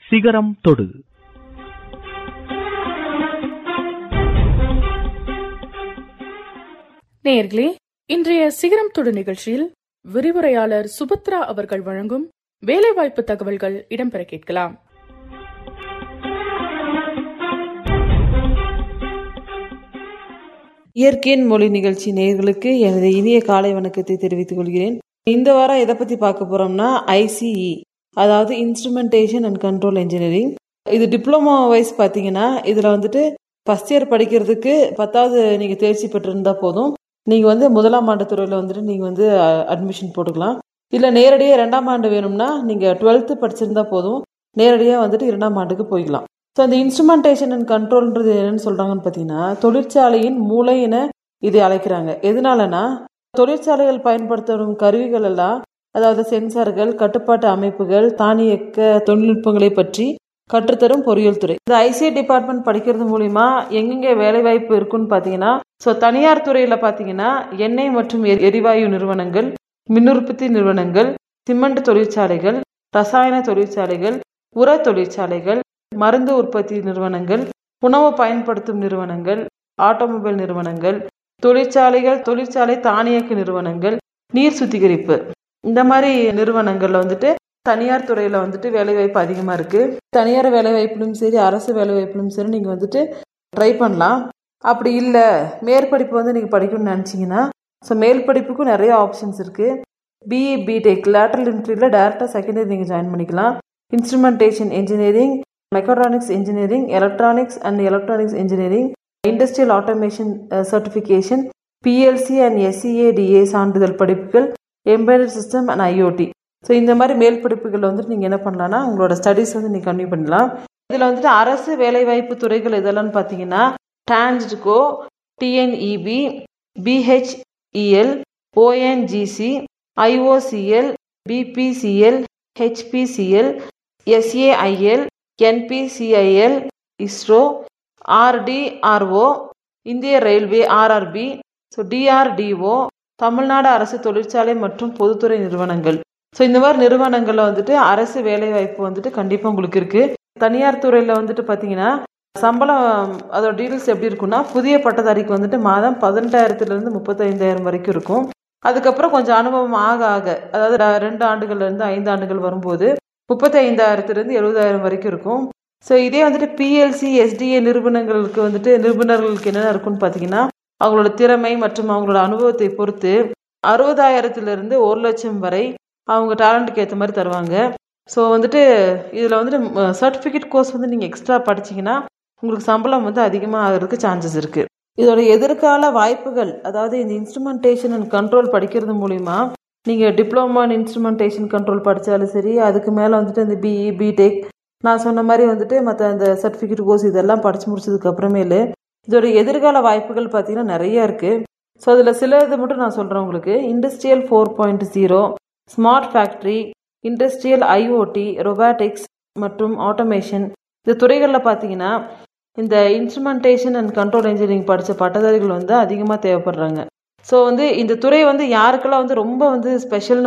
சிகரம் தொடு நேயர்களே இன்றைய சிகரம் தொடு நிகழ்ச்சியில் விரிவுரையாளர் சுபத்ரா அவர்கள் வழங்கும் வேலைவாய்ப்பு தகவல்கள் இடம்பெற கேட்கலாம் இயற்கையின் மொழி நிகழ்ச்சி நேயர்களுக்கு எனது இனிய காலை வணக்கத்தை தெரிவித்துக் கொள்கிறேன் இந்த வாரம் எதை பத்தி பார்க்க போறோம்னா ஐசிஇ அதாவது இன்ஸ்ட்ருமெண்டேஷன் அண்ட் கண்ட்ரோல் இன்ஜினியரிங் இது டிப்ளமோ வைஸ் பார்த்தீங்கன்னா இதில் வந்துட்டு ஃபர்ஸ்ட் இயர் படிக்கிறதுக்கு பத்தாவது நீங்கள் தேர்ச்சி பெற்றிருந்தா போதும் நீங்கள் வந்து முதலாம் ஆண்டு துறையில் வந்துட்டு நீங்கள் வந்து அட்மிஷன் போட்டுக்கலாம் இல்லை நேரடியாக ரெண்டாம் ஆண்டு வேணும்னா நீங்கள் டுவெல்த்து படிச்சிருந்தா போதும் நேரடியாக வந்துட்டு இரண்டாம் ஆண்டுக்கு போய்க்கலாம் ஸோ அந்த இன்ஸ்ட்ருமெண்டேஷன் அண்ட் கண்ட்ரோல்ன்றது என்னன்னு சொல்கிறாங்கன்னு பார்த்தீங்கன்னா தொழிற்சாலையின் மூளை என இதை அழைக்கிறாங்க எதனாலனா தொழிற்சாலைகள் பயன்படுத்தப்படும் கருவிகள் எல்லாம் அதாவது சென்சார்கள் கட்டுப்பாட்டு அமைப்புகள் தானியக்க தொழில்நுட்பங்களை பற்றி கற்றுத்தரும் பொறியியல் துறை இந்த ஐசிஐ டிபார்ட்மெண்ட் படிக்கிறது மூலிமா எங்கெங்க வேலை வாய்ப்பு இருக்குன்னு பார்த்தீங்கன்னா ஸோ தனியார் துறையில் பார்த்தீங்கன்னா எண்ணெய் மற்றும் எரி- எரிவாயு நிறுவனங்கள் மின் உற்பத்தி நிறுவனங்கள் சிமெண்ட் தொழிற்சாலைகள் ரசாயன தொழிற்சாலைகள் உர தொழிற்சாலைகள் மருந்து உற்பத்தி நிறுவனங்கள் உணவு பயன்படுத்தும் நிறுவனங்கள் ஆட்டோமொபைல் நிறுவனங்கள் தொழிற்சாலைகள் தொழிற்சாலை தானியக்கு நிறுவனங்கள் நீர் சுத்திகரிப்பு இந்த மாதிரி நிறுவனங்கள்ல வந்துட்டு தனியார் துறையில வந்துட்டு வேலைவாய்ப்பு அதிகமா இருக்கு தனியார் வேலைவாய்ப்பிலும் சரி அரசு வேலைவாய்ப்பிலும் சரி நீங்க வந்துட்டு ட்ரை பண்ணலாம் அப்படி இல்லை மேற்படிப்பு வந்து நீங்க படிக்கணும்னு நினைச்சீங்கன்னா ஸோ மேல் படிப்புக்கும் நிறைய ஆப்ஷன்ஸ் இருக்கு பிஇ பிடெக் லேட்டரல் என்ட்ரியில் டேரெக்டாக செகண்ட் இயர் நீங்கள் ஜாயின் பண்ணிக்கலாம் instrumentation engineering mechatronics engineering electronics and electronics engineering industrial automation certification PLC and SCADA சான்றிதழ் படிப்புகள் embedded system and IOT so இந்த மாதிரி மேல் படிப்புகள் வந்துட்டு நீங்கள் என்ன பண்ணலாம்னா உங்களோட ஸ்டடீஸ் வந்து நீங்கள் கன்டினியூ பண்ணலாம் இதில் வந்துட்டு அரசு வேலைவாய்ப்பு துறைகள் இதெல்லாம் பார்த்தீங்கன்னா டிரான்ஸ்ட்கோ TNEB BHEL ONGC IOCL BPCL HPCL SAIL NPCIL ISRO RDRO இந்திய railway RRB so DRDO Tamil Nadu அரசு தொழிற்சாலை மற்றும் பொதுத்துறை நிறுவனங்கள் ஸோ இந்த மாதிரி நிறுவனங்களில் வந்துட்டு அரசு வேலைவாய்ப்பு வந்துட்டு கண்டிப்பாக உங்களுக்கு இருக்கு தனியார் துறையில் வந்துட்டு பார்த்தீங்கன்னா சம்பளம் அதோட டீட்டெயில்ஸ் எப்படி இருக்குன்னா புதிய பட்டதாரிக்கு வந்துட்டு மாதம் பதினெட்டாயிரத்துலேருந்து முப்பத்தைந்தாயிரம் வரைக்கும் இருக்கும் அதுக்கப்புறம் கொஞ்சம் அனுபவம் ஆக ஆக அதாவது ர- ரெண்டு ஆண்டுகள்ல இருந்து ஐந்து ஆண்டுகள் வரும்போது முப்பத்தி ஐந்தாயிரத்துலேருந்து எழுபதாயிரம் வரைக்கும் இருக்கும் ஸோ இதே வந்துட்டு பிஎல்சி எஸ்டிஏ நிறுவனங்களுக்கு வந்துட்டு நிறுவனர்களுக்கு என்னென்ன இருக்குன்னு பார்த்தீங்கன்னா அவங்களோட திறமை மற்றும் அவங்களோட அனுபவத்தை பொறுத்து அறுபதாயிரத்துலேருந்து ஒரு லட்சம் வரை அவங்க டேலண்ட்டுக்கு ஏற்ற மாதிரி தருவாங்க ஸோ வந்துட்டு இதில் வந்துட்டு சர்டிஃபிகேட் கோர்ஸ் வந்து நீங்கள் எக்ஸ்ட்ரா படிச்சீங்கன்னா உங்களுக்கு சம்பளம் வந்து அதிகமாக ஆகிறதுக்கு சான்சஸ் இருக்குது இதோட எதிர்கால வாய்ப்புகள் அதாவது இந்த இன்ஸ்ட்ருமெண்டேஷன் அண்ட் கண்ட்ரோல் படிக்கிறது மூலிமா நீங்கள் டிப்ளமா இன் இன்ஸ்ட்ருமெண்டேஷன் கண்ட்ரோல் படித்தாலும் சரி அதுக்கு மேலே வந்துட்டு இந்த பிஇ பிடெக் நான் சொன்ன மாதிரி வந்துட்டு மற்ற அந்த சர்டிஃபிகேட் கோர்ஸ் இதெல்லாம் படித்து முடிச்சதுக்கு அப்புறமேலு இதோட எதிர்கால வாய்ப்புகள் பார்த்தீங்கன்னா நிறைய இருக்குது ஸோ அதில் சில இது மட்டும் நான் சொல்கிறேன் உங்களுக்கு industrial four point zero smart factory industrial IOT robotics மற்றும் ஆட்டோமேஷன் இந்த துறைகளில் பார்த்தீங்கன்னா இந்த இன்ஸ்ட்ருமெண்டேஷன் அண்ட் கண்ட்ரோல் இன்ஜினியரிங் படித்த பட்டதாரிகள் வந்து அதிகமாக தேவைப்படுறாங்க ஸோ வந்து இந்த துறை வந்து யாருக்கெல்லாம் வந்து ரொம்ப வந்து ஸ்பெஷல்னு